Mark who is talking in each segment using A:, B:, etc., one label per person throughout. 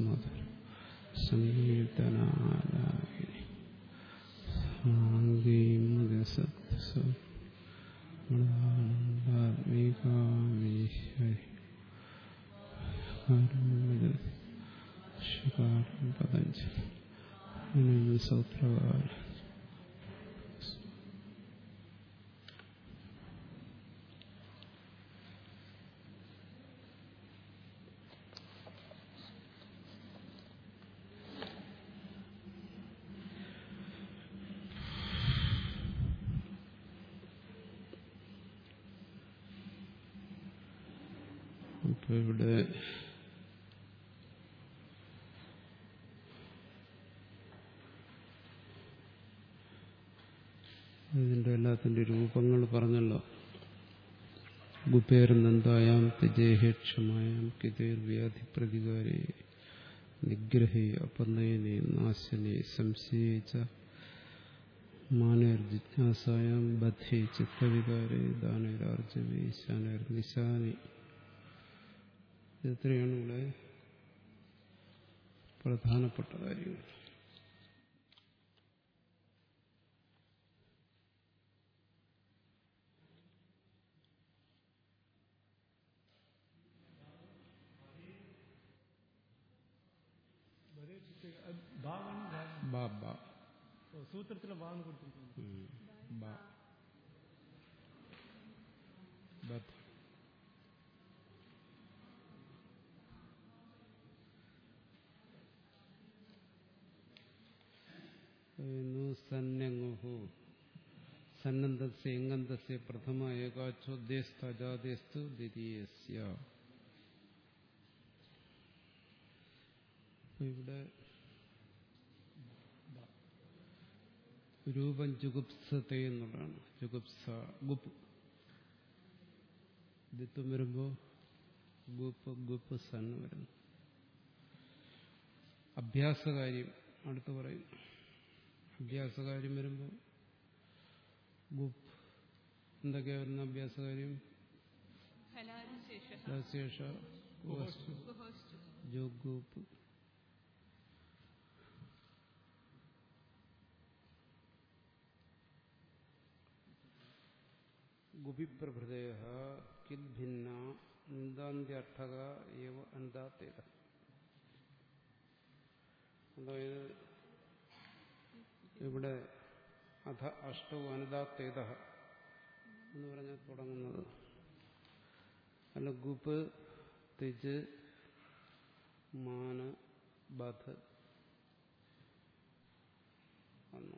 A: മധുര സംഗീതനാലായിനി സാംഗീമദസത്സംഗീകാരം പതഞ്ജലി സൂത്രകാല അപ്പോൾ ഇവിടെ ഇതിൻ്റെ എല്ലാത്തിൻ്റെ രൂപങ്ങൾ പറഞ്ഞല്ലോ ഗുപേർനന്ദായാം തിജേഹേക്ഷമായാം കിതേർ വ്യാധി പ്രതികാരേ നിഗ്രഹേ അപനയനെ നാശനെ സംശയേച്ച മാനേർ ജിജ്ഞാസായാം ബദ്ധേ ചിത്തവികാരേ ദാനേരാർജവേ ശാനേർ നിശാനി ഇത്രയാണ് ഇവിടെ പ്രധാനപ്പെട്ട കാര്യങ്ങൾ
B: ഭാവാണ് ധാരണ
A: ബ ബ
B: സൂത്രത്തിലെ ഭാവം കൊടുത്തിരിക്കുന്നത്
A: ഉം. ബ ബദ്ധ പറയുന്നു സന്നങ്ങുഹു സന്നദ്ധസ്യ എങ്ങന്തസ്യ പ്രഥമ ഏകാച്ചോദ്ദേശസ്തു അജാദേസ്തു ദ്വിതീയസ്യ അപ്പൊ ഇവിടെ രൂപം ജുഗുപ്സത്തെ എന്നുള്ളതാണ് ജുഗുപ്സ ഗുപ്പ് ദിത്വം വരുമ്പോ ഗുപ്പ് ഗുപ്പ് സൺ വരുന്നു അഭ്യാസകാര്യം അടുത്ത് പറയും അഭ്യാസകാര്യം വരുമ്പോൾ ഗുപ്പ് എന്തൊക്കെയാ വരുന്ന അഭ്യാസകാര്യം
C: ഫലാരി ശേഷ
A: ശേഷ
C: ഗുഹോസ്റ്റു
A: ജോഗൂപ്പ് ഗുപിപ്രഭൃതയ കിദ്ഭിന്ന നിന്ദാന്ത്യർത്ഥക ഏവ അന്താത്തേത അതായത് ഇവിടെ അധ അഷ്ടവും അനുദാത്തേത എന്ന് പറഞ്ഞാൽ തുടങ്ങുന്നത് അല്ല ഗുപ്പ് തിജ് മാന ബധ വന്നു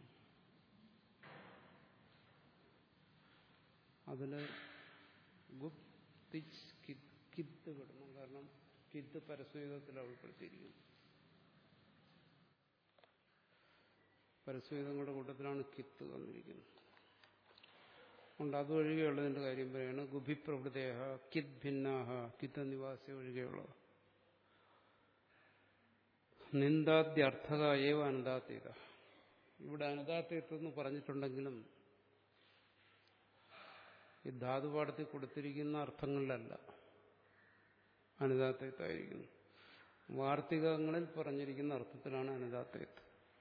A: അതില് ഗുപ് തിജ് കിത് കിത്ത് വിടണം കാരണം കിത്ത് പരസ്വേദത്തിലാണ് ഉൾപ്പെടുത്തിയിരിക്കുന്നത് പരസ്വേദങ്ങളുടെ കൂട്ടത്തിലാണ് കിത്ത് വന്നിരിക്കുന്നത് അതുകൊണ്ട് അത് ഒഴികെയുള്ളതിന്റെ കാര്യം പറയാണ് ഗുഭിപ്രവൃതേഹ കിത് ഭിന്നാഹ കിത്ത് നിവാസി ഒഴികെയുള്ളവ നിന്ദാദ്യർത്ഥക ഏവ അനുദാത്യത ഇവിടെ അനുദാത്യത്വം എന്ന് പറഞ്ഞിട്ടുണ്ടെങ്കിലും ഈ ധാതുപാഠത്തിൽ കൊടുത്തിരിക്കുന്ന അർത്ഥങ്ങളിലല്ല അനുദാത്യത്തായിരിക്കുന്നു വാർത്തികങ്ങളിൽ പറഞ്ഞിരിക്കുന്ന അർത്ഥത്തിലാണ് അനുദാത്യത്വം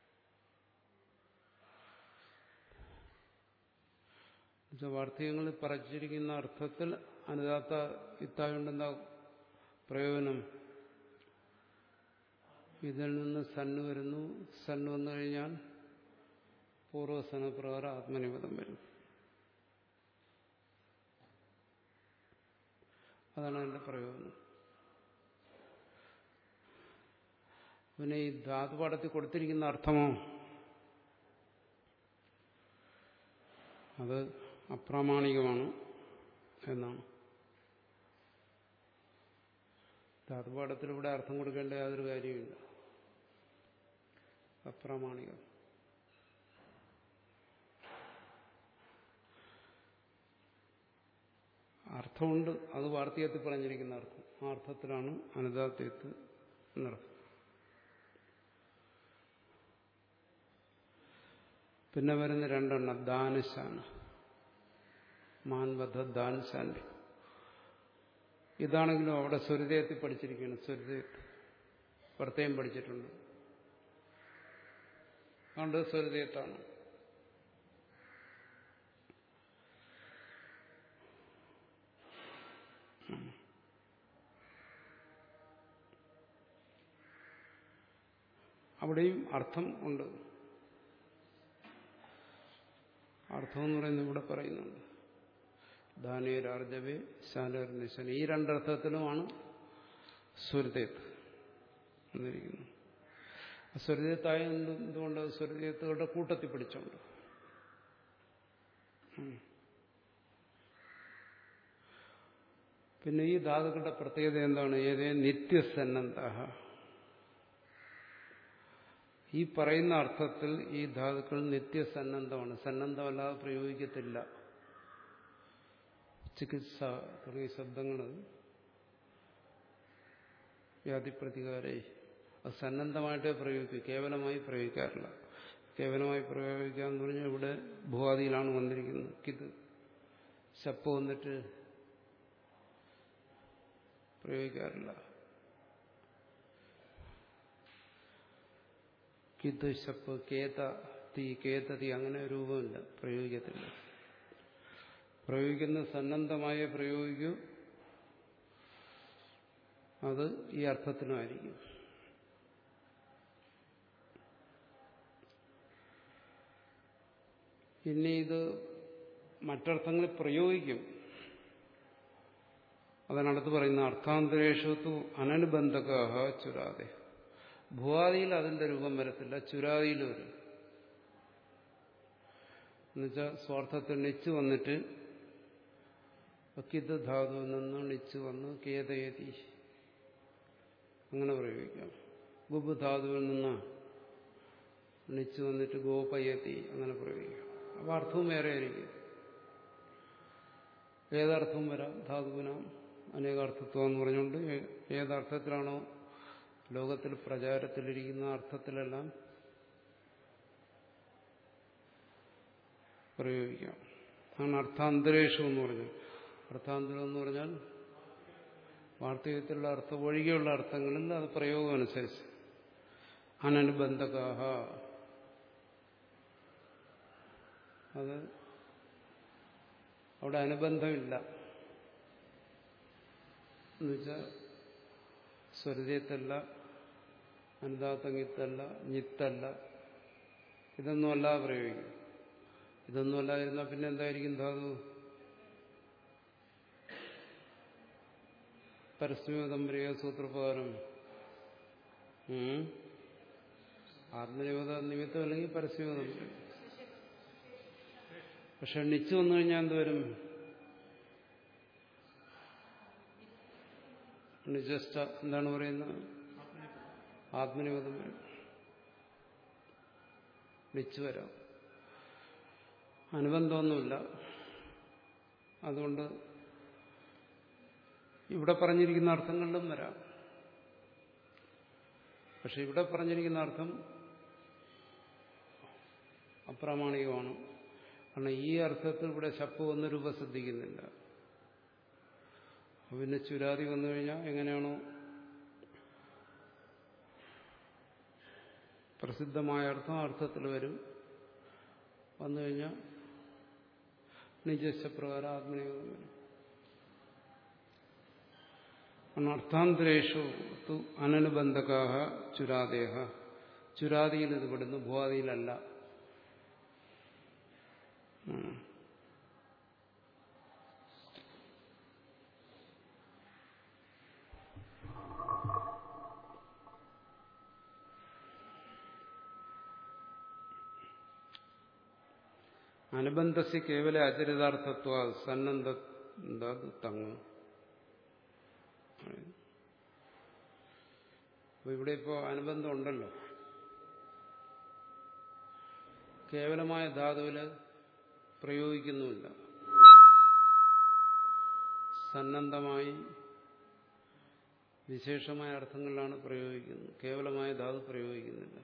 A: എന്നുവെച്ചാൽ വാർത്തകങ്ങളിൽ പറഞ്ഞിരിക്കുന്ന അർത്ഥത്തിൽ അനുദാത്ത ഇത്തായുണ്ടെന്താ പ്രയോജനം ഇതിൽ നിന്ന് സണ്ണ് വരുന്നു സണ്ണ് വന്നു കഴിഞ്ഞാൽ പൂർവ്വസനപ്രകാരം ആത്മനിപദം വരും അതാണ് അതിന്റെ പ്രയോജനം പിന്നെ ഈ ധാതുപാഠത്തിൽ കൊടുത്തിരിക്കുന്ന അർത്ഥമോ അത് അപ്രാമാണികമാണ് എന്നാണ് ധാതുപാഠത്തിൽ ഇവിടെ അർത്ഥം കൊടുക്കേണ്ട യാതൊരു കാര്യമില്ല അപ്രാമാണികം അർത്ഥമുണ്ട് അത് വാർത്തകത്തിൽ പറഞ്ഞിരിക്കുന്ന അർത്ഥം ആ അർത്ഥത്തിലാണ് അനുദാത്യത്ത് എന്നർത്ഥം പിന്നെ വരുന്ന രണ്ടെണ്ണം ദാനശാന മാൻവധ ദാനശാന്തി ഇതാണെങ്കിലും അവിടെ സ്വരിതയത്തിൽ പഠിച്ചിരിക്കുകയാണ് സ്വരിതയത്ത് പ്രത്യേകം പഠിച്ചിട്ടുണ്ട് അതുകൊണ്ട് സ്വരതയത്താണ് അവിടെയും അർത്ഥം ഉണ്ട് അർത്ഥം എന്ന് പറയുന്നത് ഇവിടെ പറയുന്നുണ്ട് ദാനേരാർജവേ ശാലർ നിശൻ ഈ രണ്ടർത്ഥത്തിലുമാണ് സ്വരതേത്ത് എന്നിരിക്കുന്നു സ്വരതേത്തായ എന്തുകൊണ്ട് സ്വരതേത്തുകളുടെ കൂട്ടത്തിൽ പിടിച്ചോണ്ട് ഉം. പിന്നെ ഈ ധാതുക്കളുടെ പ്രത്യേകത എന്താണ് ഏതേ നിത്യസന്നന്ത ഈ പറയുന്ന അർത്ഥത്തിൽ ഈ ധാതുക്കൾ നിത്യസന്നദ്ധമാണ് സന്നദ്ധമല്ലാതെ പ്രയോഗിക്കത്തില്ല ചികിത്സ തുടങ്ങിയ ശബ്ദങ്ങൾ വ്യാധിപ്രതികാരേ അത് സന്നദ്ധമായിട്ടേ പ്രയോഗിക്കൂ കേവലമായി പ്രയോഗിക്കാറില്ല കേവലമായി പ്രയോഗിക്കുക എന്ന് പറഞ്ഞാൽ ഇവിടെ ഭൂവാദിയിലാണ് വന്നിരിക്കുന്നത് ഇത് ശപ്പ് വന്നിട്ട് പ്രയോഗിക്കാറില്ല കിത് ശപ്പ് കേത തീ കേതതി അങ്ങനെ രൂപമില്ല പ്രയോഗിക്കത്തില്ല പ്രയോഗിക്കുന്ന സന്നദ്ധമായ പ്രയോഗിക്കൂ അത് ഈ അർത്ഥത്തിനുമായിരിക്കും ഇനി ഇത് മറ്റർത്ഥങ്ങളിൽ പ്രയോഗിക്കും അതിനടുത്ത് പറയുന്ന അർത്ഥാന്തരേഷത്തു അനനുബന്ധക ചുരാതെ ഭുവാദിയിൽ അതിന്റെ രൂപം വരത്തില്ല ചുരാദിയിൽ വരും എന്നുവെച്ചാൽ സ്വാർത്ഥത്തിൽ ണിച്ച് വന്നിട്ട് കിത് ധാതുവിൽ നിന്ന് ണിച്ച് വന്ന് കേതയതി അങ്ങനെ പ്രയോഗിക്കാം ഗുബ് ധാതുവിൽ നിന്ന് ണിച്ച് വന്നിട്ട് ഗോപയതി അങ്ങനെ പ്രയോഗിക്കാം അപ്പോൾ അർത്ഥവും വേറെ ആയിരിക്കും ഏതർത്ഥവും വരാം ധാതുവിനാം അനേകാർത്ഥത്വം എന്ന് പറഞ്ഞുകൊണ്ട് ഏതർത്ഥത്തിലാണോ ലോകത്തിൽ പ്രചാരത്തിലിരിക്കുന്ന അർത്ഥത്തിലെല്ലാം പ്രയോഗിക്കാം അതാണ് അർത്ഥാന്തരേഷം എന്ന് പറഞ്ഞു അർത്ഥാന്തരം എന്ന് പറഞ്ഞാൽ വാർത്തകത്തിലുള്ള അർത്ഥം ഒഴികെയുള്ള അർത്ഥങ്ങളിൽ അത് പ്രയോഗം അനുസരിച്ച് അനനുബന്ധകാഹ അത് അവിടെ അനുബന്ധമില്ല എന്നുവെച്ചാൽ സ്വരതയത്തല്ല അനുദാത്തങ്ങിത്തല്ല ഞിത്തല്ല ഇതൊന്നുമല്ല പ്രയോഗിക്കും ഇതൊന്നുമല്ലായിരുന്നാൽ പിന്നെ എന്തായിരിക്കും ധാതു പരസ്മതമ്പരിക സൂത്രപ്രകാരം ആത്മനിയോഗ നിമിത്തം അല്ലെങ്കിൽ പരസ്മതം പക്ഷെ ണിച്ചു വന്നു കഴിഞ്ഞാൽ എന്തുവരും നിജസ്റ്റ എന്താണ് പറയുന്നത് ആത്മനിയോഗം വരും ണിച്ചു വരാം അനുബന്ധമൊന്നുമില്ല അതുകൊണ്ട് ഇവിടെ പറഞ്ഞിരിക്കുന്ന അർത്ഥങ്ങളിലും വരാം പക്ഷെ ഇവിടെ പറഞ്ഞിരിക്കുന്ന അർത്ഥം അപ്രാമാണികമാണ് കാരണം ഈ അർത്ഥത്തിൽ ഇവിടെ ശപ്പ് വന്ന് രൂപ ശ്രദ്ധിക്കുന്നില്ല പിന്നെ ചുരാതി വന്നു കഴിഞ്ഞാൽ എങ്ങനെയാണോ പ്രസിദ്ധമായ അർത്ഥം അർത്ഥത്തിൽ വരും വന്നു കഴിഞ്ഞാൽ നിജസ്വപ്രകാരം ആത്മനിയോഗം വരും അർത്ഥാന്തരേഷു തു അനനുബന്ധകാഹ ചുരാദേഹ ചുരാദിയിൽ ഇത് പെടുന്നു ഭൂവാദിയിലല്ല അനുബന്ധസ് കേവല അചരിതാർത്ഥത്വ സന്നദ്ധ തങ്ങ് അപ്പൊ ഇവിടെ ഇപ്പോ അനുബന്ധം ഉണ്ടല്ലോ കേവലമായ ധാതുവില് പ്രയോഗിക്കുന്നുമില്ല സന്നദ്ധമായി വിശേഷമായ അർത്ഥങ്ങളിലാണ് പ്രയോഗിക്കുന്നത് കേവലമായ ധാതു പ്രയോഗിക്കുന്നില്ല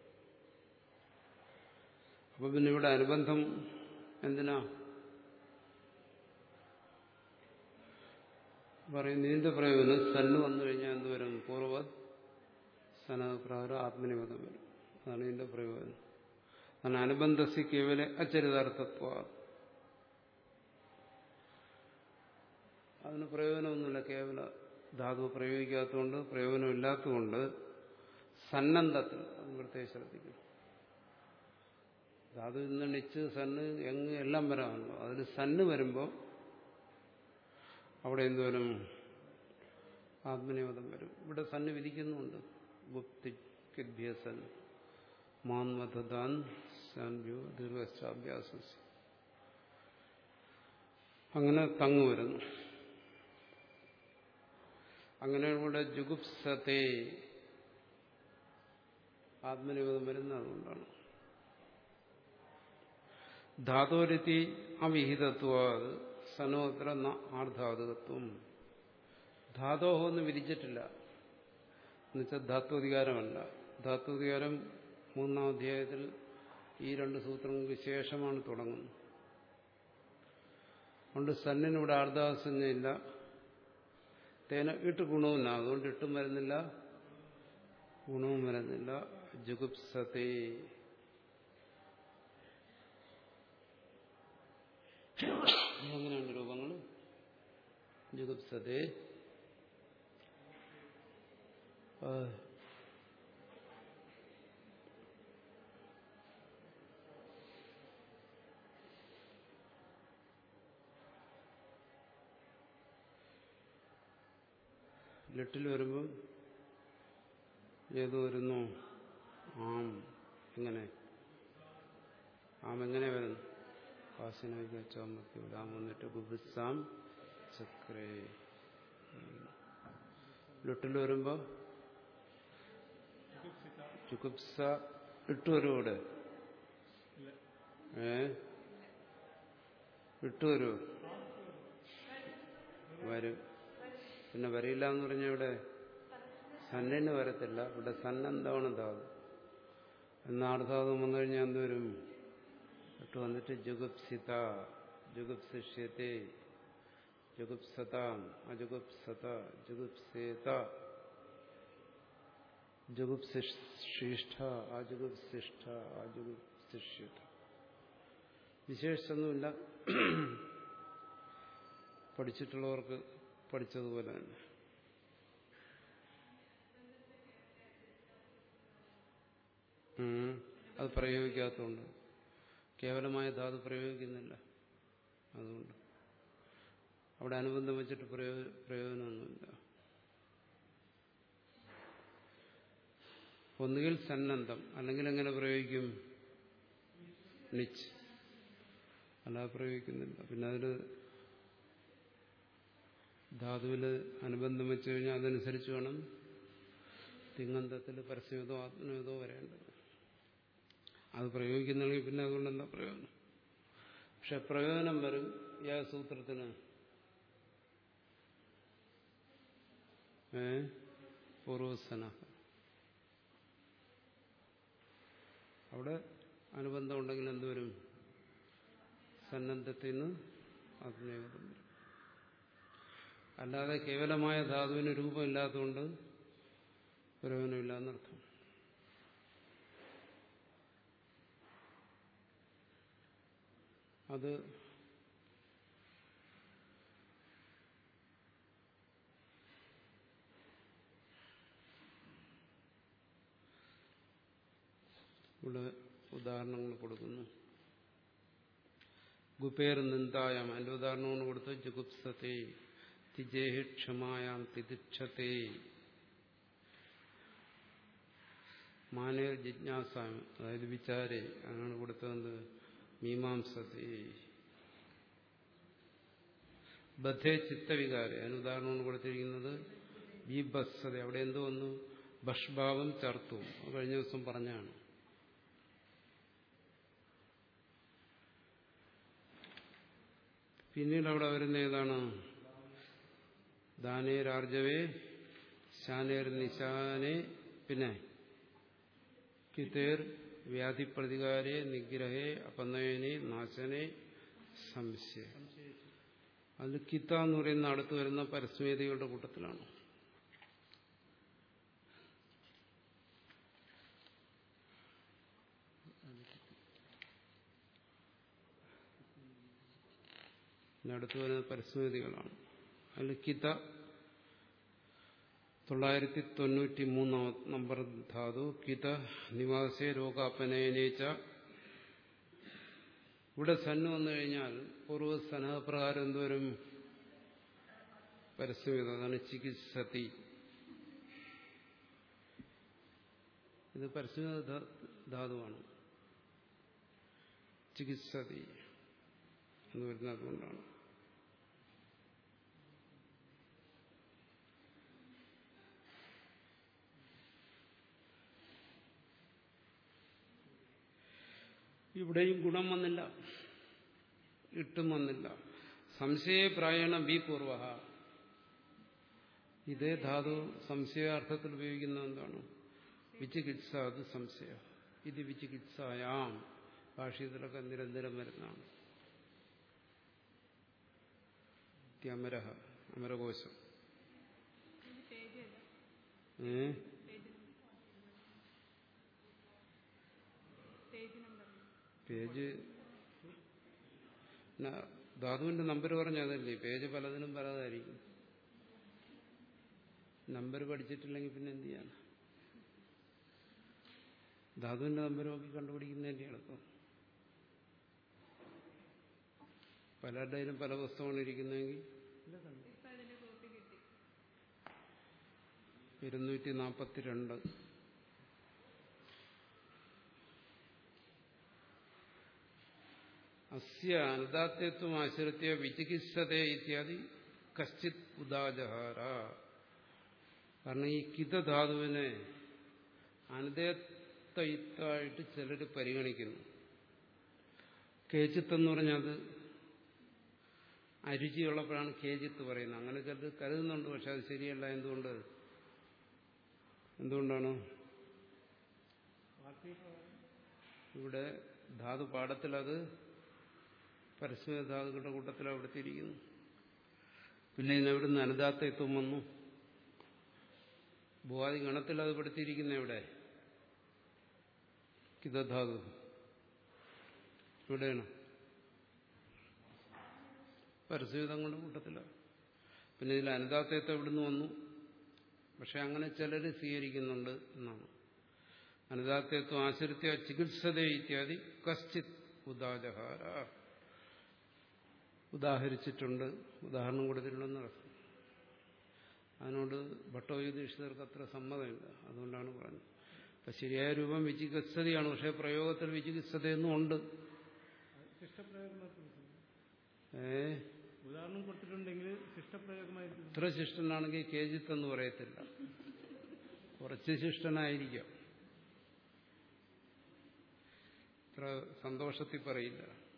A: അപ്പൊ പിന്നെ ഇവിടെ അനുബന്ധം എന്തിനാ പറയുന്നു ഇതിന്റെ പ്രയോജനം സല്ല് വന്നു കഴിഞ്ഞാൽ എന്ത് വരും പൂർവ്വ സനപ്രകാരം ആത്മനിപദം വരും അതാണ് ഇതിന്റെ പ്രയോജനം അതാണ് അനുബന്ധസി കേവല അചരിതാർത്ഥത്വ അതിന് പ്രയോജനമൊന്നുമില്ല കേവല ധാതു പ്രയോഗിക്കാത്തതുകൊണ്ട് പ്രയോജനമില്ലാത്തതുകൊണ്ട് സന്നദ്ധത്തിൽ അത് പ്രത്യേകം ശ്രദ്ധിക്കും ധാതു ഇന്ന് നിച്ച് സണ്ണ് എങ് എല്ലാം വരാമല്ലോ അതിൽ സണ്ണ് വരുമ്പോൾ അവിടെ എന്തോരും ആത്മനിപദം വരും ഇവിടെ സണ്ണ് വിധിക്കുന്നുണ്ട് ഗുപ്തിഭ്യസൻ മാൻമതാൻ സാൻഭ്യോ ദീർഘാഭ്യാസ അങ്ങനെ തങ്ങു വരുന്നു അങ്ങനെ ഇവിടെ ജുഗുപ്സത്തെ ആത്മനിപദം വരുന്നത് അതുകൊണ്ടാണ് ധാതോരത്തി അവിഹിതത്വ സനോത്ര ആർധാതുകത്വം ധാതോഹോ എന്ന് വിധിച്ചിട്ടില്ല എന്നുവെച്ചാൽ ധാത്വധികാരമല്ല ധാത്വധികാരം മൂന്നാം അധ്യായത്തിൽ ഈ രണ്ട് സൂത്രങ്ങൾക്ക് ശേഷമാണ് തുടങ്ങുന്നത് അതുകൊണ്ട് സന്നിനിവിടെ ആർദ്ധാസഞ്ജയില്ല തേന ഇട്ട് ഗുണവുമില്ല അതുകൊണ്ട് ഇട്ടും വരുന്നില്ല ഗുണവും വരുന്നില്ല ജുഗുപ്സത്തെ അങ്ങനെയാണ് രൂപങ്ങൾ ജുഗുപ്സത്തെ ലിട്ടിൽ വരുമ്പം ഏത് വരുന്നു ആം എങ്ങനെ ആം എങ്ങനെ വരുന്നു വാസനയ്ക്ക് ചോമത്തി വിടാൻ വന്നിട്ട് ഗുബിസാം ചക്രേ ലിട്ടിൽ വരുമ്പോ ചുകുപ്സ ഇട്ടു വരും ഇവിടെ ഏ ഇട്ടു വരൂ വരും പിന്നെ വരില്ല എന്ന് പറഞ്ഞാൽ ഇവിടെ സന്നിന് വരത്തില്ല ഇവിടെ സന്നെന്താണ് ധാതു എന്നാർദ്ധാതും വന്നു കഴിഞ്ഞാൽ എന്തുവരും ഇട്ട് വന്നിട്ട് ജുഗുപ്സിത ജുഗുപ്സിഷ്യത്തെ ജുഗുപ്സതാം അജുഗുപ്സത ജുഗുപ്സേത ജുഗുപ്സിഷ്ഠ അജുഗുപ്സിഷ്ഠ അജുഗുപ്സിഷ്യത വിശേഷിച്ചൊന്നുമില്ല പഠിച്ചിട്ടുള്ളവർക്ക് പഠിച്ചതുപോലെ തന്നെ അത് പ്രയോഗിക്കാത്തതുകൊണ്ട് കേവലമായ ധാതു പ്രയോഗിക്കുന്നില്ല അതുകൊണ്ട് അവിടെ അനുബന്ധം വെച്ചിട്ട് പ്രയോജനമൊന്നുമില്ല ഒന്നുകിൽ സന്നദ്ധം അല്ലെങ്കിൽ എങ്ങനെ പ്രയോഗിക്കും നിച്ച് അല്ലാതെ പ്രയോഗിക്കുന്നില്ല പിന്നെ അതിൽ ധാതുവിൽ അനുബന്ധം വെച്ചു കഴിഞ്ഞാൽ അതനുസരിച്ച് വേണം തിങ്ങന്തത്തിൽ പരസ്യമതോ ആത്മനതോ വരേണ്ടത് അത് പ്രയോഗിക്കുന്നെങ്കിൽ പിന്നെ അതുകൊണ്ട് എന്താ പ്രയോജനം പക്ഷെ പ്രയോജനം വരും ഏ സൂത്രത്തിന് ഏ പൂർവസന അവിടെ അനുബന്ധം ഉണ്ടെങ്കിൽ എന്തുവരും സന്നദ്ധത്തിൽ നിന്ന് ആത്മീയതം വരും അല്ലാതെ കേവലമായ ധാതുവിന് രൂപമില്ലാത്തതുകൊണ്ട് പ്രയോജനമില്ല എന്നർത്ഥം അത് ഇവിടെ ഉദാഹരണങ്ങൾ കൊടുക്കുന്നു ഗുപേർ നിന്ദായാം അതിന്റെ ഉദാഹരണമാണ് കൊടുത്ത് ജുഗുപ്സത്തെ തിജേഹി ക്ഷമായാം തിദിക്ഷത്തെ മാനേർ ജിജ്ഞാസായം അതായത് വിചാരെ അങ്ങനെയാണ് കൊടുത്തത് മീമാംസത്തെ ബദ്ധേ ചിത്തവികാരെ അതിന് ഉദാഹരണമാണ് കൊടുത്തിരിക്കുന്നത് ബീബസ്സത അവിടെ എന്ത് വന്നു ഭഷ്ഭാവം ചർത്തു കഴിഞ്ഞ ദിവസം പറഞ്ഞാണ് പിന്നീട് അവിടെ വരുന്ന ഏതാണ് ദാനേരാർജവേ ശാനേർ നിശാനെ പിന്നെ കിതേർ വ്യാധിപ്രതികാരെ നിഗ്രഹേ അപനയനെ നാശനെ സംശയം അതിൽ കിത്ത എന്ന് പറയുന്ന അടുത്ത് വരുന്ന പരസ്മേതികളുടെ കൂട്ടത്തിലാണ് പിന്നെ അടുത്ത് വരുന്നത് പരിസ്മൃതികളാണ് അതിൽ കിത തൊള്ളായിരത്തി തൊണ്ണൂറ്റി മൂന്നാം നമ്പർ ധാതു കിത നിവാസേ രോഗാപനയനേച്ച ഇവിടെ സന്ന് വന്നു കഴിഞ്ഞാൽ പൂർവ്വ സനപ്രകാരം എന്തോരും പരസ്യമിത അതാണ് ചികിത്സതി ഇത് പരസ്യമിത ധാതുവാണ് ചികിത്സതി എന്ന് വരുന്നത് അതുകൊണ്ടാണ് ഇവിടെയും ഗുണം വന്നില്ല ഇട്ടും വന്നില്ല സംശയപ്രായണ ബി പൂർവ ഇതേ ധാതു സംശയാർത്ഥത്തിൽ ഉപയോഗിക്കുന്ന എന്താണ് വിചികിത്സ അത് സംശയ ഇത് വിചികിത്സായാം ഭാഷ്യത്തിലൊക്കെ നിരന്തരം വരുന്നതാണ് അമര അമരകോശം
C: ഇത് പേജ് അല്ല
A: ഏ
C: പേജ് പേജ് നമ്പർ
A: പേജ് ന- ധാതുവിന്റെ നമ്പർ പറഞ്ഞതല്ലേ പേജ് പലതിനും പലതായിരിക്കും നമ്പർ പഠിച്ചിട്ടില്ലെങ്കിൽ പിന്നെ എന്ത് ചെയ്യാൻ ധാതുവിന്റെ നമ്പർ നോക്കി കണ്ടുപിടിക്കുന്നതിന്റെ എളുപ്പം പലരുടെയിലും പല പുസ്തകമാണ് ഇരിക്കുന്നതെങ്കിൽ
C: ഇപ്പൊ അതിന്റെ കോപ്പി കിട്ടി
A: ഇരുന്നൂറ്റി നാൽപ്പത്തിരണ്ട് അസ്യ അനുദാത്യത്വം ആശ്രിത്യ വിചികിത്സതേ ഇത്യാദി കശ്ചിത് ഉദാജഹാര കാരണം ഈ കിതധാതുവിനെ അനുദയത്വയിത്തായിട്ട് ചിലർ പരിഗണിക്കുന്നു കേച്ചിത്ത് എന്ന് പറഞ്ഞാൽ അത് അരുചിയുള്ളപ്പോഴാണ് കേജിത്ത് പറയുന്നത് അങ്ങനെ ചിലർ കരുതുന്നുണ്ട് പക്ഷെ അത് ശരിയല്ല എന്തുകൊണ്ട് എന്തുകൊണ്ടാണ് ഇവിടെ ധാതു പാഠത്തിലത് പരസ്യ ധാതുക്കളുടെ കൂട്ടത്തിൽ അവിടുത്തെ ഇരിക്കുന്നു പിന്നെ ഇതിനെവിടുന്ന് അനുദാത്തത്വം വന്നു ഭൂവാദി ഗണത്തിൽ അത് പെടുത്തിയിരിക്കുന്ന എവിടെ കിതധാതു എവിടെയാണ് പരസ്യതങ്ങളുടെ കൂട്ടത്തിലാണ് പിന്നെ ഇതിൽ അനുദാത്തത്വം എവിടുന്ന് വന്നു പക്ഷെ അങ്ങനെ ചിലർ സ്വീകരിക്കുന്നുണ്ട് എന്നാണ് അനുദാത്തത്വം ആശ്രിത്യ ചികിത്സത ഇത്യാദി കശ്ചിത് ഉദാജഹാര ഉദാഹരിച്ചിട്ടുണ്ട് ഉദാഹരണം കൊടുത്തിട്ടുണ്ടെന്ന് അർത്ഥം അതിനോട് ഭട്ടോയുധീക്ഷിതർക്ക് അത്ര സമ്മതമില്ല അതുകൊണ്ടാണ് പറഞ്ഞത് അപ്പൊ ശരിയായ രൂപം വിചികിത്സതയാണ് പക്ഷെ പ്രയോഗത്തിൽ വിചികിത്സതയൊന്നും ഉണ്ട്
B: ശിഷ്ടപ്രയോഗം മാത്രം
A: ഏ
B: ഉദാഹരണം കൊടുത്തിട്ടുണ്ടെങ്കിൽ ശിഷ്ടപ്രയോഗമായിരിക്കും
A: ഇത്ര ശിഷ്ടനാണെങ്കിൽ കേജിത്ത് എന്ന് പറയത്തില്ല കുറച്ച് ശിഷ്ടനായിരിക്കാം ഇത്ര സന്തോഷത്തിൽ പറയില്ല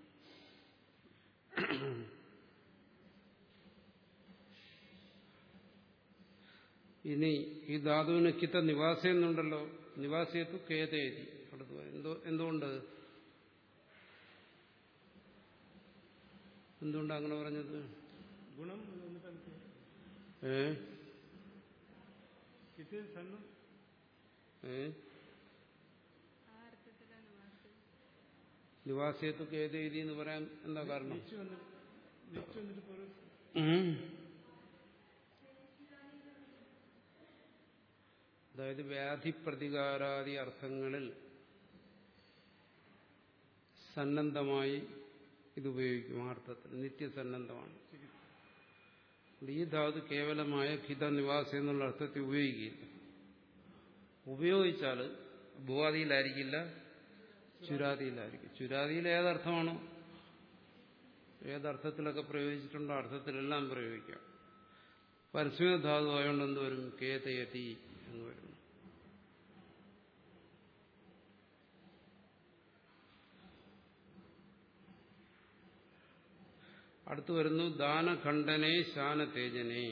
A: ഇനി ഈ ധാതുവിന് കിത്ത നിവാസയെന്നുണ്ടല്ലോ നിവാസയത്തു കേതേതി അടുത്ത് പറയും. എന്തോ എന്തുകൊണ്ട് എന്തുകൊണ്ടാണ് അങ്ങനെ പറഞ്ഞത്
B: ഗുണം വന്നിട്ട് എനിക്ക്
A: ഏ
B: ഇത് സണ്ണും
A: ഏ
C: ആ അർത്ഥത്തിലാണ് വാക്ക്
A: നിവാസയത്തൊക്കെ ഏത് രീതി എന്ന് പറയാൻ എന്താ കാരണം
B: നിച്ച് വന്നിട്ട് നിച്ച് വന്നിട്ട് പോലും
A: ഉം. അതായത് വ്യാധി പ്രതികാരാദി അർത്ഥങ്ങളിൽ സന്നദ്ധമായി ഇത് ഉപയോഗിക്കും ആ അർത്ഥത്തിൽ നിത്യസന്നദ്ധമാണ് ഈ ധാതു കേവലമായ ഹിത നിവാസം എന്നുള്ള അർത്ഥത്തിൽ ഉപയോഗിക്കില്ല ഉപയോഗിച്ചാൽ ഭൂവാദിയിലായിരിക്കില്ല ചുരാദിയിലായിരിക്കും ചുരാദിയിൽ ഏതർത്ഥമാണോ ഏതർത്ഥത്തിലൊക്കെ പ്രയോഗിച്ചിട്ടുണ്ടോ ആ അർത്ഥത്തിലെല്ലാം പ്രയോഗിക്കാം പരസ്യ ധാതു ആയതുകൊണ്ട് എന്ത് വരും കേതയതി എന്ന് വരും അടുത്തു വരുന്നു ദാനഖണ്ഡനെ ശാനതേജനെ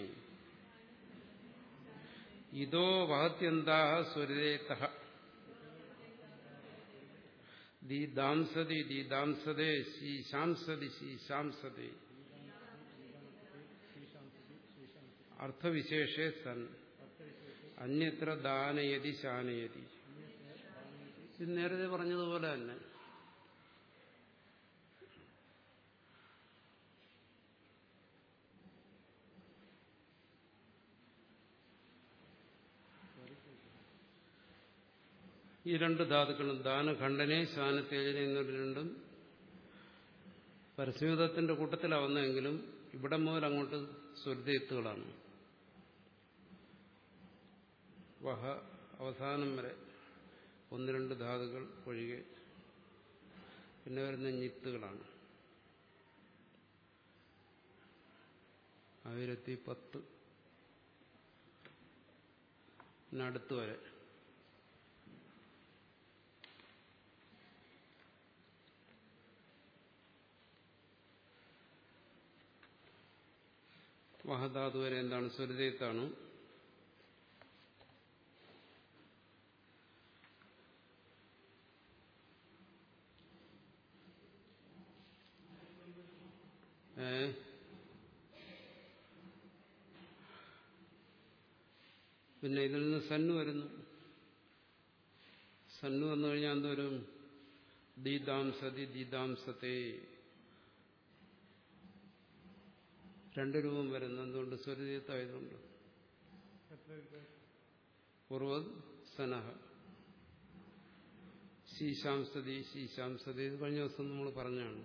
A: ഇതോ വഹത്യന്താ സ്വരേത ദീദാംസതി ദീദാംസതേ ശീശാംസതി ശീശാംസതേ അർത്ഥവിശേഷേ സൻ അന്യത്ര ദാനയതി ശാനയതി ഇത് നേരത്തെ പറഞ്ഞതുപോലെ തന്നെ ഈ രണ്ട് ധാതുക്കളും ദാനഖണ്ഡനെ ശാനത്തേജന എന്നൊരു രണ്ടും പരസ്യതത്തിന്റെ കൂട്ടത്തിലാവുന്നെങ്കിലും ഇവിടെ മുതൽ അങ്ങോട്ട് സ്വരുതെത്തുകളാണ് വഹ അവസാനം വരെ ഒന്ന് രണ്ട് ധാതുക്കൾ ഒഴികെ പിന്നെ വരുന്ന ഞിത്തുകളാണ് ആയിരത്തി പത്ത് പിന്നെ അടുത്ത് വരെ വഹധാതു വരെ എന്താണ് സ്വരിതയത്താണ് ഏ പിന്നെ ഇതിൽ നിന്ന് സന്നു വരുന്നു സന്നു വന്നു കഴിഞ്ഞാൽ എന്തോരും ദീദാംസതി ദീദാംസത്തെ രണ്ട് രൂപം വരുന്നു എന്തുകൊണ്ട് സ്വരതീയത്തായതുകൊണ്ട് പൂർവ സനഹ ശീശാംസതി ശീശാംസതി ഇത് കഴിഞ്ഞ ദിവസം നമ്മൾ പറഞ്ഞാണ്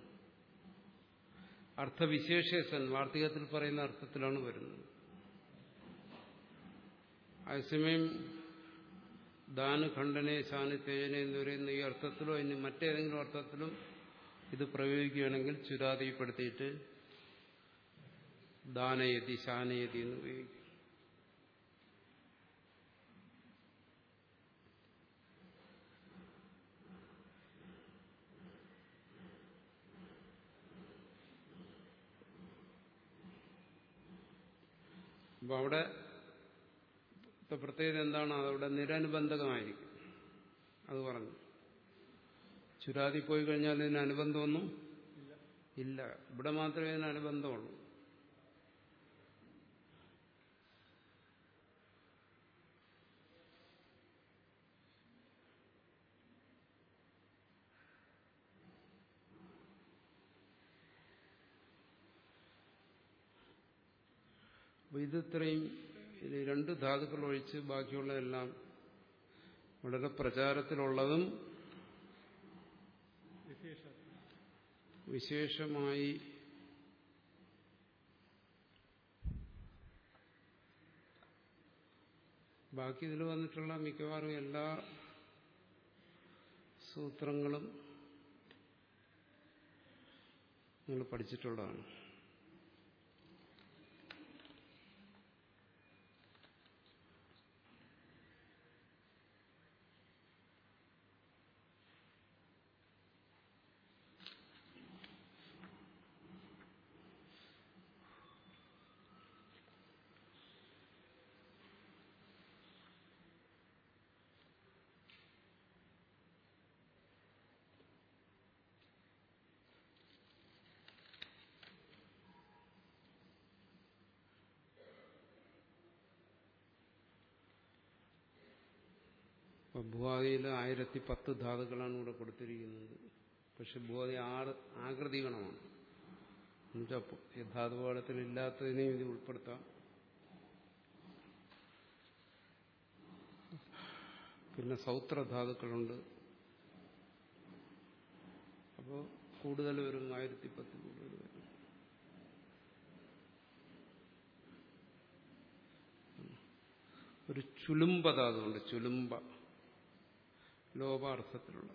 A: അർത്ഥവിശേഷസൻ വാർത്തകത്തിൽ പറയുന്ന അർത്ഥത്തിലാണ് വരുന്നത് അതേസമയം ദാനഖണ്ഡനെ ശാനി തേജന എന്ന് പറയുന്ന ഈ അർത്ഥത്തിലോ ഇനി മറ്റേതെങ്കിലും അർത്ഥത്തിലും ഇത് പ്രയോഗിക്കുകയാണെങ്കിൽ ചുരാതിപ്പെടുത്തിയിട്ട് ദാനയതി ശാനയതി എന്ന് ഉപയോഗിക്കും അപ്പൊ അവിടെ പ്രത്യേകത എന്താണ് അതവിടെ നിരനുബന്ധകമായിരിക്കും അത് പറഞ്ഞു ചുരാതി പോയി കഴിഞ്ഞാൽ ഇതിന് അനുബന്ധമൊന്നും ഇല്ല ഇവിടെ മാത്രമേ ഇതിന് അനുബന്ധമുള്ളൂ അപ്പോൾ ഇത് ഇത്രയും ഇത് രണ്ട് ധാതുക്കൾ ഒഴിച്ച് ബാക്കിയുള്ളതെല്ലാം വളരെ പ്രചാരത്തിലുള്ളതും
B: വിശേഷ
A: വിശേഷമായി ബാക്കി ഇതിൽ വന്നിട്ടുള്ള മിക്കവാറും എല്ലാ സൂത്രങ്ങളും നിങ്ങൾ പഠിച്ചിട്ടുള്ളതാണ് അപ്പൊ ഭൂവാദിയിൽ ആയിരത്തി പത്ത് ധാതുക്കളാണ് ഇവിടെ കൊടുത്തിരിക്കുന്നത് പക്ഷെ ഭൂവാദി ആറ് ആകൃതി ഗണമാണ് എന്നുവെച്ചാൽ ധാതുപാഠത്തിൽ ഇല്ലാത്തതിനെയും ഇത് ഉൾപ്പെടുത്താം പിന്നെ സൗത്രധാതുക്കളുണ്ട് അപ്പോൾ കൂടുതൽ വരും ആയിരത്തി പത്ത് കൂടുതൽ വരും ഒരു ചുലുമ്പ ധാതുണ്ട് ചുലുമ്പ ലോപാർത്ഥത്തിലുള്ള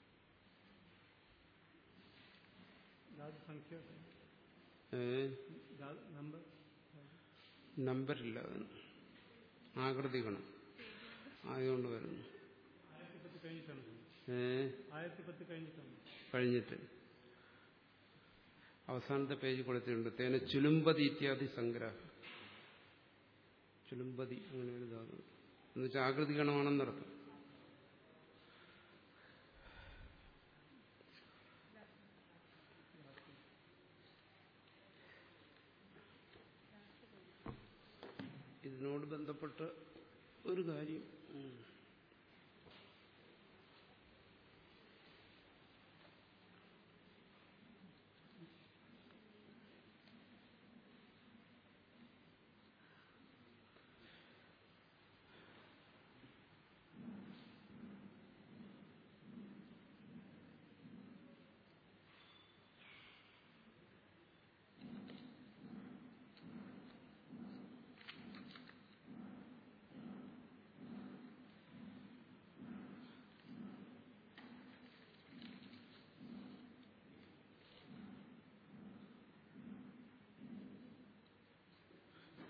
B: ധാതു സംഖ്യ
A: ഏ
B: ധാതു നമ്പർ
A: നമ്പരില്ല അതിന് ആകൃതി ഗണം ആയതുകൊണ്ട് വരുന്നു
B: ആയിരത്തി പത്ത് കഴിഞ്ഞിട്ടാണ്
A: ഏ
B: ആയിരത്തി പത്ത് കഴിഞ്ഞിട്ടാണ്
A: കഴിഞ്ഞിട്ട് അവസാനത്തെ പേജ് കൊടുത്തിട്ടുണ്ട് തേന ചുലുമ്പതി ഇത്യാദി സംഗ്രഹ ചുലുമ്പതി അങ്ങനെ ഒരു ധാതു എന്നുവെച്ചാൽ ആകൃതി ഗണമാണെന്നർത്ഥം ഇതിനോട് ബന്ധപ്പെട്ട ഒരു കാര്യം ഉം.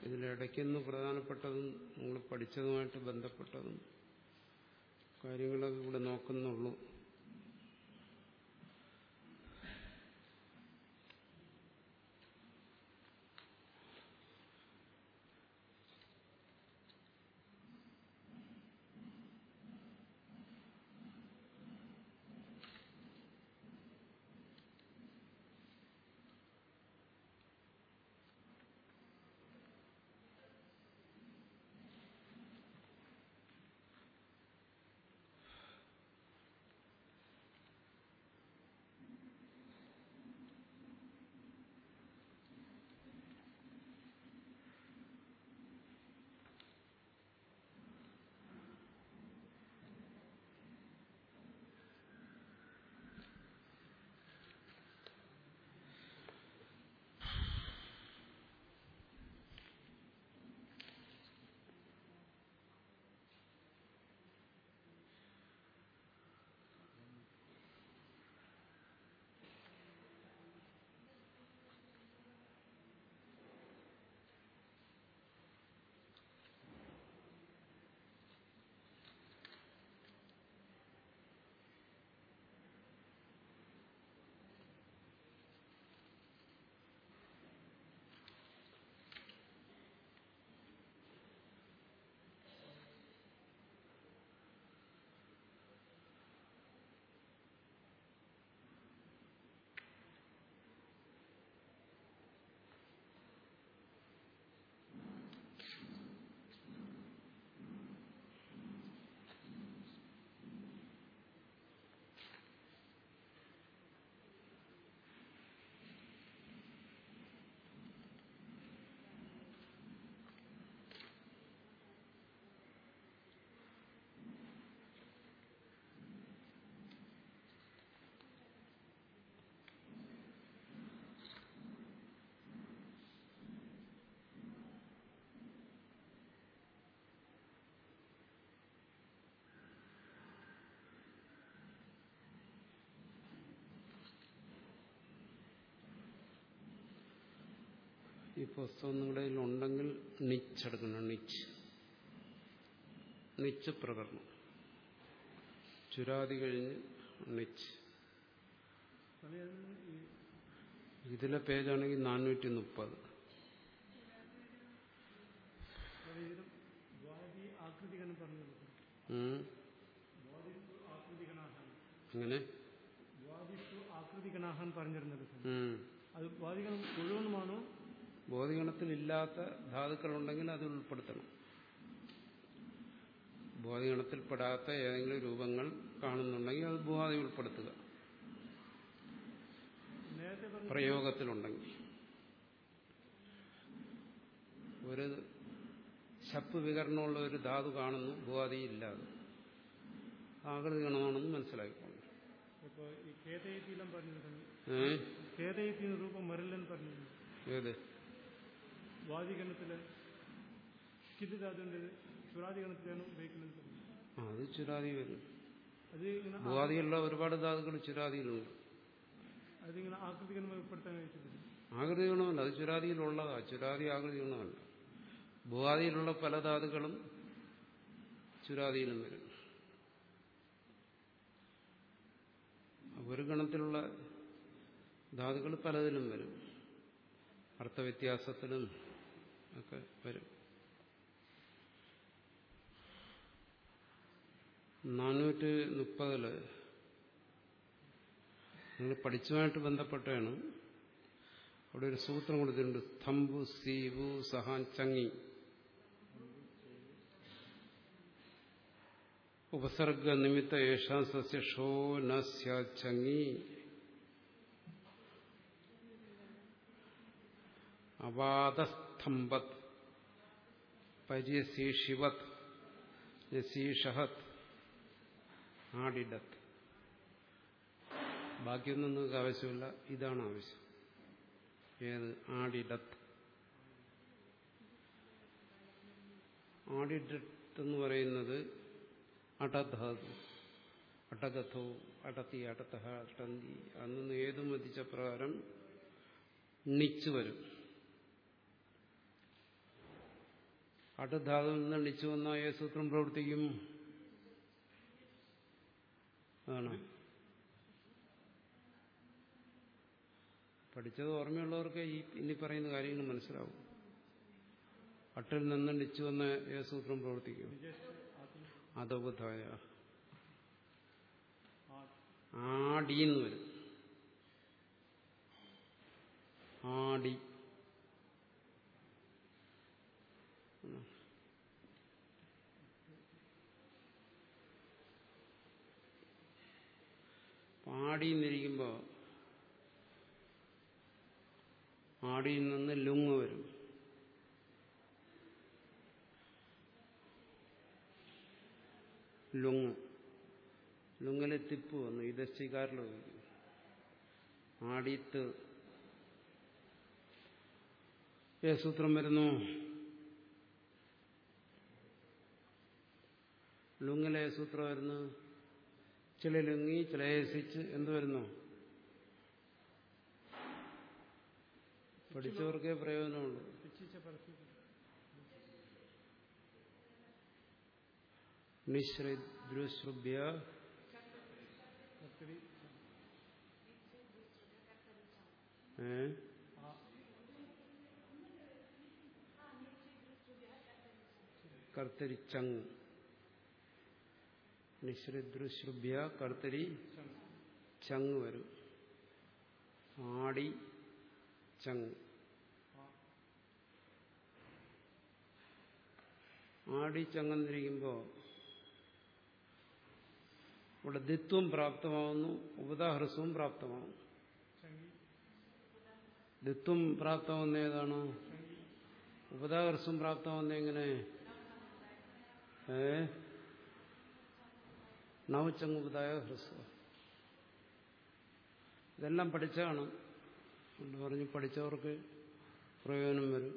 A: ഇതിലിടയ്ക്കൊന്ന് പ്രധാനപ്പെട്ടതും നിങ്ങൾ പഠിച്ചതുമായിട്ട് ബന്ധപ്പെട്ടതും കാര്യങ്ങളൊക്കെ ഇവിടെ നോക്കുന്നുള്ളൂ ഈ പുസ്തകം നിങ്ങളുടെ കയ്യിൽ ഉണ്ടെങ്കിൽ നിച്ച് എടുക്കണം നിച്ച് നിച്ച് പ്രകടനം ചുരാതി കഴിഞ്ഞ് നിച്ച്
B: സ്വാമി അത് ഈ
A: ഇതിലെ പേജാണെങ്കിൽ നാനൂറ്റി മുപ്പത്
B: സ്വാമി ഇതിലും ദ്വാദി ആകൃതികനം പറഞ്ഞത് ദ്വാദിഷു ആകൃതികനാഹാൻ
A: അങ്ങനെ
B: ദ്വാദിഷു ആകൃതികനാഹാൻ പറഞ്ഞിരുന്നത് സ്വാമി.
A: ഉം.
B: അത് ദ്വാദികണം മുഴുവനുമാണോ
A: ബോധിഗണത്തിലില്ലാത്ത ധാതുക്കളുണ്ടെങ്കിൽ അത് ഉൾപ്പെടുത്തണം ബോധിഗണത്തിൽപ്പെടാത്ത ഏതെങ്കിലും രൂപങ്ങൾ കാണുന്നുണ്ടെങ്കിൽ അത് ഭൂവാദി ഉൾപ്പെടുത്തുക
B: നേരത്തെ പറഞ്ഞ
A: പ്രയോഗത്തിലുണ്ടെങ്കിൽ ഒരു ശപ്പ് വികരണമുള്ള ഒരു ധാതു കാണുന്നു ഭൂവാദി ഇല്ലാതെ ആകൃതി ഗണമാണെന്ന് മനസ്സിലാക്കിക്കോളൂ
B: ഇപ്പൊ ഈ കേതയത്തിലും പറഞ്ഞത് സ്വാമി.
A: ഏ
B: കേതയത്തിന് രൂപം വരില്ലെന്ന് പറഞ്ഞിരുന്നു
A: ഏത്
B: വാദിഗണത്തില് കിതിധാതുണ്ട് ചുരാദിഗണത്തിലാണ് ഉപയോഗിക്കുന്നത് സ്വാമി.
A: ആ, അത് ചുരാതി വരും
B: അത് ഇങ്ങനെ ആ-
A: ഭൂവാദിയുള്ള ഒരുപാട് ധാതുക്കൾ ചുരാതിയിലുണ്ട്
B: അതിങ്ങനെ ആകൃതികരമായി ഉൾപ്പെടുത്താൻ കഴിച്ചിട്ടില്ല
A: ആകൃതി ഗുണമല്ല അത് ചുരാതിയിലുള്ളതാ ചുരാതി ആകൃതി ഗുണമല്ല ഭൂവാദിയിലുള്ള പല ധാതുക്കളും ചുരാതിയിലും വരും അപ്പൊ ഒരു ഗണത്തിലുള്ള ധാതുക്കൾ പലതിലും വരും അർത്ഥവ്യത്യാസത്തിലും ഒക്കെ വരും നാനൂറ്റി മുപ്പതില് നിങ്ങൾ പഠിച്ചുമായിട്ട് ബന്ധപ്പെട്ടാണ് അവിടെ ഒരു സൂത്രം കൊടുത്തിട്ടുണ്ട് സ്തംഭു സീവു സഹാൻ ചങ്ങി ഉപസർഗ നിമിത്ത യേഷാം സസ്യ ഷോ ന ചങ്ങി അവാദസ്തംഭത് പര്യശീഷിവത് യശീഷഹത് ആഡിഡത്ത് ബാക്കിയൊന്നും നിങ്ങൾക്ക് ആവശ്യമില്ല ഇതാണ് ആവശ്യം ഏത് ആഡിഡത്ത് ആഡിഡത്ത് എന്ന് പറയുന്നത് അടധാതു അടകഥോ അടത്തി അടത്തഹ അടന്തി അന്നൊന്ന് ഏതും മതിച്ച പ്രകാരം ണിച്ച് വരും അട്ടുധാതുവിൽ നിന്ന് ണിച്ചു വന്ന ഏ സൂത്രം പ്രവർത്തിക്കും അതാണ് പഠിച്ചത് ഓർമ്മയുള്ളവർക്ക് ഈ ഇനി പറയുന്ന കാര്യങ്ങൾ മനസ്സിലാവും അട്ടിൽ നിന്ന് ണിച്ചു വന്ന ഏ സൂത്രം പ്രവർത്തിക്കും അതോബുദ്ധായ ആടിന്ന് വരും ആടി പാടിന്നിരിക്കുമ്പോൾ ആടിയിൽ നിന്ന് ലുങ് വരും ലുങ് ലുങ്ങിലെ തിപ്പ് വന്നു ഇത് സ്വീകാരിൽ ആടിത്ത് ഏ സൂത്രം വരുന്നു ലുങ്ങിലെ സൂത്രം വരുന്നു ചില ലുങ്ങി ചില ഏസിച്ച് എന്ത് വരുന്നു പഠിച്ചവർക്കേ പ്രയോജനമുള്ളൂ
B: പിച്ചിച്ച പരസ്യം
A: നിശ്രുഭ്യ
B: കർത്തരി
A: ഏ കർത്തരിച്ചങ് നിശ്രുഭ്യ കർത്തരി ചങ് വരും ആടി ചങ് ആടി ചങ്ങന്നിരിക്കുമ്പോൾ ഇവിടെ ദിത്വം പ്രാപ്തമാവുന്നു ഉപദാഹ്രസ്വവും പ്രാപ്തമാവുന്നു
B: ചങ്കി
A: ദിത്വം പ്രാപ്തമാവുന്ന ഏതാണ് ഉപദാഹ്രസ്വം പ്രാപ്തമാവുന്ന എങ്ങനെ ഏ നവച്ചങ്ങുപതായ ഹ്രസ്വ ഇതെല്ലാം പഠിച്ചാണ് അതുകൊണ്ട് പറഞ്ഞു പഠിച്ചവർക്ക് പ്രയോജനം വരും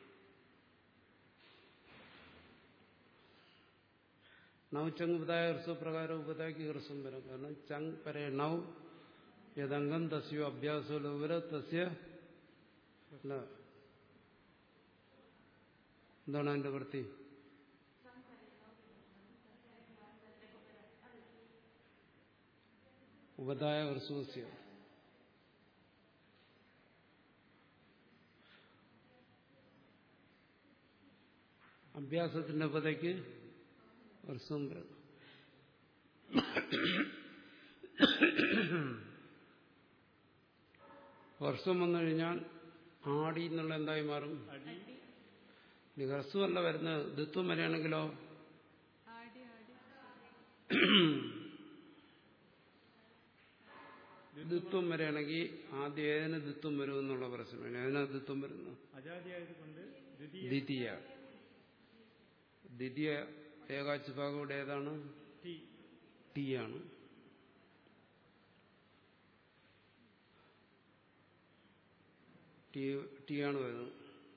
A: നവ് ചങ് ഉപതായ ഹ്രസ്വ പ്രകാരം ഉപതായ്ക്ക് ഹ്രസ്വം വരും കാരണം ചങ് പരേ നവ് യദംഗം തസ്യോ അഭ്യാസോ ലോകര തസ്യ അല്ല എന്താണ് അതിന്റെ വൃത്തി ഉപതായ ഹ്രസ്വസ്യ അഭ്യാസത്തിന്റെ ഉപതയ്ക്ക് ഹ്രസ്വം വരുന്നു വർഷം വന്നു കഴിഞ്ഞാൽ ആടി എന്നുള്ള എന്തായി മാറും
B: അടി
A: ഇനി ഹ്രസ്വമല്ല വരുന്നത് ദിത്വം വരികയാണെങ്കിലോ
C: ആടി ആടി
A: ദിത്വം വരികയാണെങ്കിൽ ആദ്യം ഏതിന് ദിത്വം വരും എന്നുള്ള പ്രശ്നമാണ് ഏതിനാ ദിത്വം വരുന്നത്
B: അജാതിയായതുകൊണ്ട് ദ്വിതീയ
A: ദ്വിതീയ ദ്വിതീയ ഏകാച്ച് ഭാഗം ഇവിടെ ഏതാണ്
B: ടി
A: ടി ആണ് ടി ടി ആണ് വരുന്നത്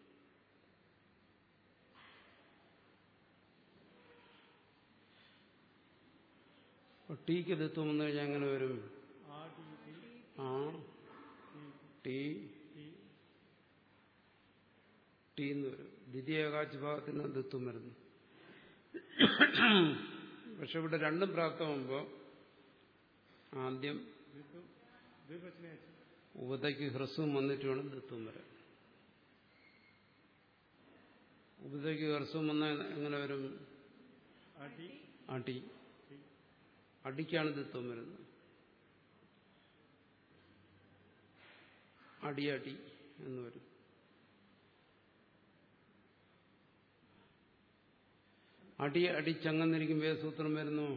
A: അപ്പൊ ടീക്ക് ദിത്വം വന്നു കഴിഞ്ഞാൽ എങ്ങനെ വരും
B: ആ ടി ടി
A: ആ
B: ടി
A: ടി
B: ടി
A: ടി എന്ന് വരും ദ്വിതീയ ഏകാച്ച് ഭാഗത്തിന് ദിത്വം വരുന്നു പക്ഷെ ഇവിടെ രണ്ടും പ്രാപ്തമാകുമ്പോൾ ആദ്യം
B: ദ്വിത്വം ദ്വിവചനയച്ച്
A: ഉപതയ്ക്ക് ഹ്രസ്വം വന്നിട്ട് വേണം ദത്വം വരാൻ ഉപതയ്ക്ക് ഹ്രസ്വം വന്നാൽ എങ്ങനെ വരും
B: അടി
A: അടി
B: ടി
A: അടിക്കാണ് ദത്വം വരുന്നത് അടിയടി എന്ന് വരും അടി അടിച്ചങ്ങന്നിരിക്കുമ്പോൾ ഏത് സൂത്രം വരുന്നു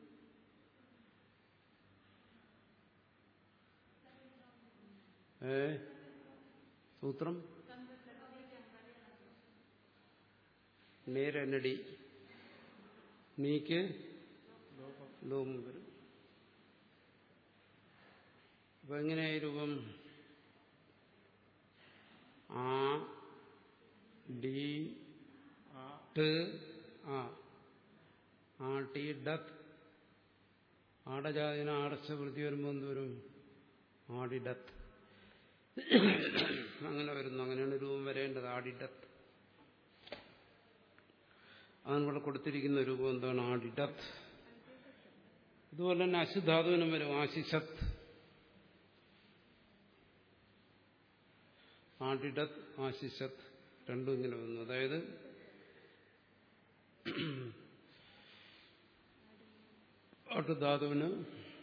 A: ഏ സൂത്രം നേരനടി നീക്ക്
B: ലോപം
A: ലോമം വരും അപ്പൊ എങ്ങനെയായി രൂപം ആ ഡി
B: ആ
A: ട് ആ ആ ടി ഡത്ത് ആടജാതിന ആടച്ച വൃത്തി വരുമ്പോൾ എന്ത് വരും ആടി ഡത്ത് അങ്ങനെ വരുന്നു അങ്ങനെയാണ് രൂപം വരേണ്ടത് ആടി ഡത്ത് അതാണ് ഇവിടെ കൊടുത്തിരിക്കുന്ന രൂപം എന്താണ് ആഡിഡത്ത് ഇതുപോലെ തന്നെ അശുദ്ധാതുവിനും വരും ആശിഷത്ത് ആഡിഡത്ത് ആശിഷത്ത് രണ്ടും ഇങ്ങനെ വന്നു അതായത് ധാതുവിന്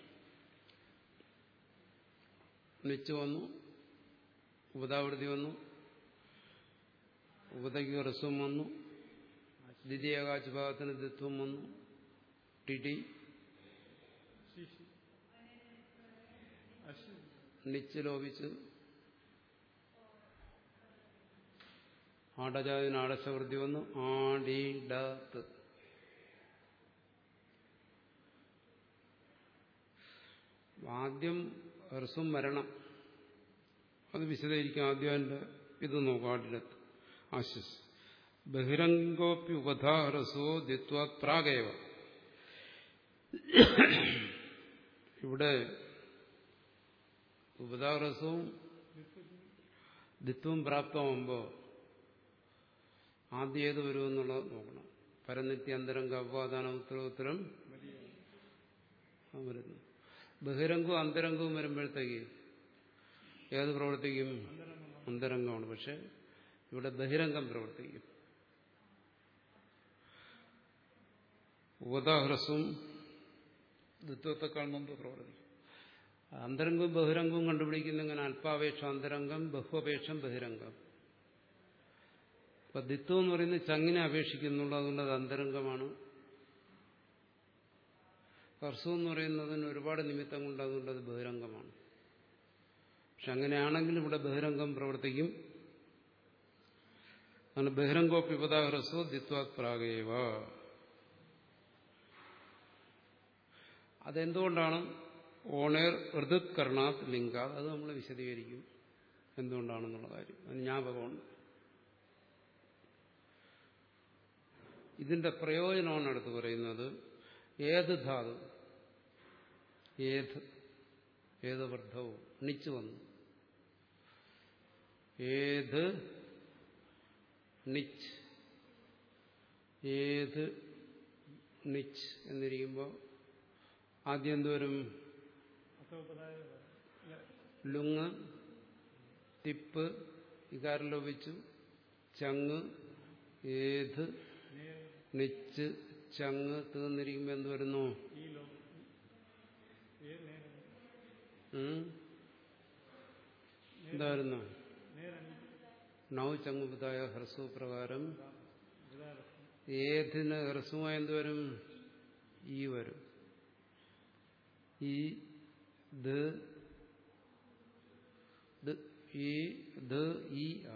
A: നിച്ച് വന്നു ഉപതാവൃതി വന്നു ഉപതയ്ക്ക് റസ്വം വന്നു ദ്വിതീയകാശ ഭാഗത്തിന് ദിത്വം വന്നു ടിടി
B: ശിശി അശി
A: നിച്ച് ലോപിച്ച് ആടജാതിന് ആടശവൃത്തി വന്നു ആടിഡത്ത് ആദ്യം ഹ്രസ്വം വരണം അത് വിശദീകരിക്കും ആദ്യം അതിന്റെ ഇത് നോക്കാം ആടിഡത്ത് ആശിസ് ബഹിരംഗോപ്പി ഉപധാഹ്രസ്വോ ദിത്വാത് പ്രാഗേവ ഇവിടെ ഉപധാഹ്രസ്വവും ദിത്വം പ്രാപ്തമാകുമ്പോൾ ആദ്യം ഏത് വരുമെന്നുള്ളത് നോക്കണം പരനിത്യ അന്തരംഗ അപവാദാന ഉത്തരോത്തരം ആ വരുന്നു ബഹിരംഗവും അന്തരംഗവും വരുമ്പോഴത്തേക്ക് ഏത് പ്രവർത്തിക്കും അന്തരംഗമാണ് പക്ഷെ ഇവിടെ ബഹിരംഗം പ്രവർത്തിക്കും ഉപതാഹ്രസ്വം ദിത്വത്തെക്കാൾ മുമ്പ് പ്രവർത്തിക്കും അന്തരംഗവും ബഹിരംഗവും കണ്ടുപിടിക്കുന്ന ഇങ്ങനെ അല്പാപേക്ഷ അന്തരംഗം ബഹുഅപേക്ഷം ബഹിരംഗം അപ്പൊ ദിത്വം എന്ന് പറയുന്നത് ചങ്ങിനെ അപേക്ഷിക്കുന്നുള്ളൂ അതുകൊണ്ട് അത് അന്തരംഗമാണ് ഹർസം എന്ന് പറയുന്നതിന് ഒരുപാട് നിമിത്തം കൊണ്ട് അതുകൊണ്ട് അത് ബഹിരംഗമാണ് പക്ഷെ അങ്ങനെയാണെങ്കിൽ ഇവിടെ ബഹിരംഗം പ്രവർത്തിക്കും അങ്ങനെ ബഹിരംഗോപ്യുപതാഹ്രസ്വോ ദിത്വാത് പ്രാഗേവ അതെന്തുകൊണ്ടാണ് ഓണേർ ഋതുത് കർണാത് ലിംഗാത് അത് നമ്മൾ വിശദീകരിക്കും എന്തുകൊണ്ടാണെന്നുള്ള കാര്യം അത് ജ്ഞാപകമുണ്ട് ഇതിന്റെ പ്രയോജനമാണ് അടുത്ത് പറയുന്നത് ഏത് ധാതു ഏത് ഏത് വൃദ്ധവും ണിച്ചു വന്നു ഏത് നിച്ച് ഏത് നിച്ച് എന്നിരിക്കുമ്പോൾ ആദ്യം എന്തോരും
B: അസോപദായ
A: ലുങ് തിപ്പ് ഇകാരം ലോപിച്ചു ചങ്ങ് ഏത് നിച്ച് ചങ്ങ് തീർന്നിരിക്കുമ്പോൾ എന്ത് വരുന്നു
B: ഈ ലോ ഏ നേരം
A: ഉം? എന്തായിരുന്നു
B: നേരം
A: നൗ ചങ്ങുപതായ ഹ്രസ്വ പ്രകാരം
B: വിതാരസം
A: ഏതിന് ഹ്രസ്വമായി എന്ത് വരും ഈ വരും ഈ ദ ദ, ഈ ദ ഈ ആ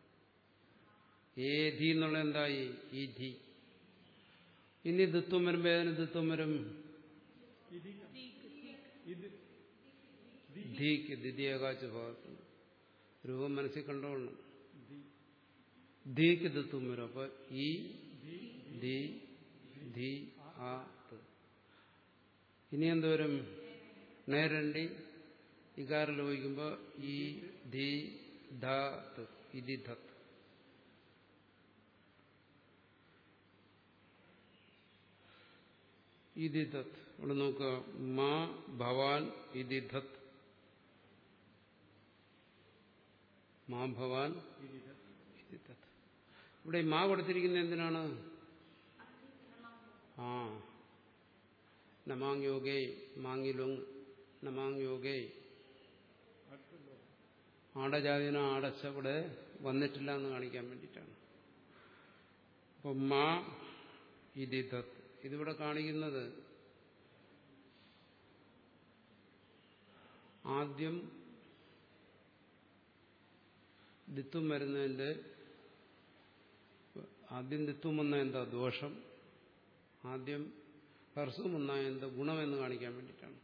A: ഏധി എന്നുള്ള എന്തായി ഈ ധി ഇനി ദിത്വം വരുമ്പോ ഏതിന് ദിത്വം വരും
B: ഇത് ഇത്
A: ധീക്ക് ദ്വിതീയകാച്ച ഭാഗത്ത് രൂപം മനസ്സിൽ കണ്ടോളണം
B: ദി
A: ധീക്ക് ദിത്വം വരും അപ്പൊ ഈ
B: ദി
A: ധി ധി ആ ത്. ഇനി എന്തോരും നേരണ്ടി ഇകാരം ലോപിക്കുമ്പോ ഈ ധി ധ ത്. ഇതി ധത്ത് ഇതി ധത്ത് ഇവിടെ നോക്കുക മാ ഭവാൻ ഇതി ധത്ത് മാ ഭവാൻ
B: ഇത്
A: ഇതി ധത്ത് ഇവിടെ ഈ മാ കൊടുത്തിരിക്കുന്നത് എന്തിനാണ് ആ നമാങ് യോഗേ മാങ്ങിലുങ് നമാങ് യോഗേ
B: അടുത്ത ലോ
A: ആടജാതിന ആടച്ച ഇവിടെ വന്നിട്ടില്ല എന്ന് കാണിക്കാൻ വേണ്ടിയിട്ടാണ് അപ്പൊ മാ ഇതി തത്ത് ഇതിവിടെ കാണിക്കുന്നത് ആദ്യം ദിത്വം വരുന്നതിന്റെ ആദ്യം ദിത്വം വന്ന എന്താ ദോഷം ആദ്യം ഹർസം വന്ന എന്താ ഗുണമെന്ന് കാണിക്കാൻ വേണ്ടിയിട്ടാണ്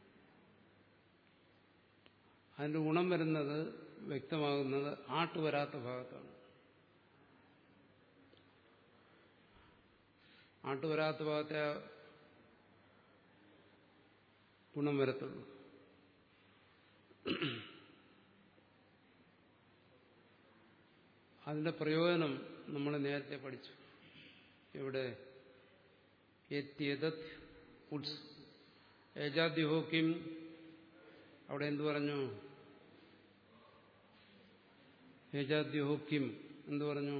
A: അതിന്റെ ഗുണം വരുന്നത് വ്യക്തമാകുന്നത് ആട്ട് വരാത്ത ഭാഗത്താണ് ആട്ട് വരാത്ത ഭാഗത്തെ ആ ഗുണം വരത്തുള്ളൂ അതിന്റെ പ്രയോജനം നമ്മൾ നേരത്തെ പഠിച്ചു ഇവിടെ എത്തിയതത് ഉത്സ് ഏജാദ്യുഹോ കിം അവിടെ എന്തു പറഞ്ഞു ഏജാദ്യുഹോ കിം എന്തു പറഞ്ഞു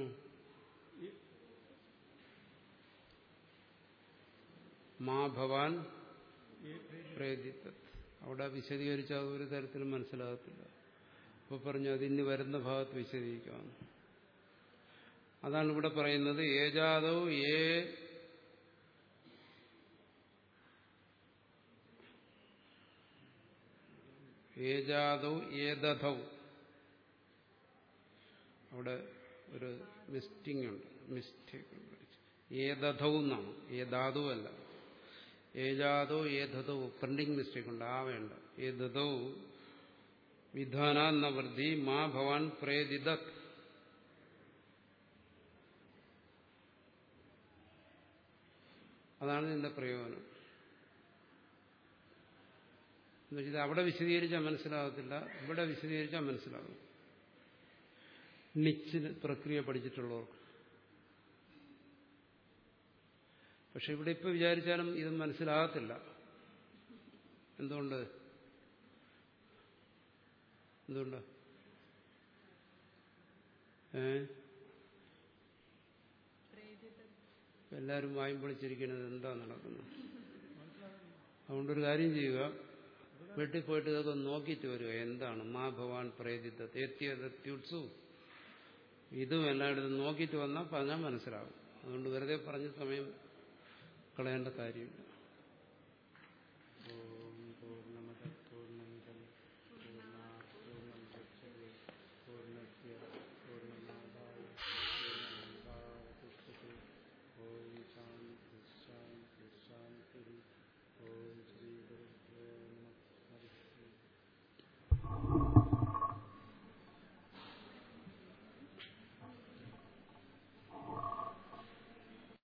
A: മാ ഭവാൻ പ്രേരിത്തത് അവിടെ വിശദീകരിച്ച ഒരു തരത്തിലും മനസ്സിലാകത്തില്ല അപ്പൊ പറഞ്ഞു അതിന് വരുന്ന ഭാഗത്ത് വിശദീകരിക്കാം അതാണ് ഇവിടെ പറയുന്നത് ഏജാദോ ഏ ഏജാദൗ ഏതഥൗ അവിടെ ഒരു മിസ്റ്റിംഗ് ഉണ്ട് മിസ്റ്റേക്ക് ഏതഥൗ എന്നാണ് ഏതാദു അല്ല ഏജാദോ ഏതഥൗ പ്രിന്റിംഗ് മിസ്റ്റേക്ക് ഉണ്ട് ആ വേണ്ട ഏതഥൗ വിധാന വൃദ്ധി മാ ഭവാൻ പ്രേദിതത് അതാണ് ഇതിന്റെ പ്രയോജനം എന്നുവെച്ചാൽ അവിടെ വിശദീകരിച്ചാൽ മനസ്സിലാകത്തില്ല ഇവിടെ വിശദീകരിച്ചാൽ മനസ്സിലാകും നിച്ചിന് പ്രക്രിയ പഠിച്ചിട്ടുള്ളവർക്ക് പക്ഷെ ഇവിടെ ഇപ്പൊ വിചാരിച്ചാലും ഇത് മനസ്സിലാകത്തില്ല എന്തുകൊണ്ട് എന്തുകൊണ്ട് ഏ എല്ലാവരും വായും പൊളിച്ചിരിക്കുന്നത് എന്താ നടക്കുന്നത് അതുകൊണ്ടൊരു കാര്യം ചെയ്യുക വീട്ടിൽ പോയിട്ട് ഇതൊക്കെ നോക്കിയിട്ട് വരിക എന്താണ് മാ ഭവാൻ പ്രേതിത തേത്യത്യുത്സു ഇതും എല്ലായിടത്തും നോക്കിയിട്ട് വന്നാൽ പറഞ്ഞാൽ മനസ്സിലാവും അതുകൊണ്ട് വെറുതെ പറഞ്ഞ സമയം കളയേണ്ട കാര്യമില്ല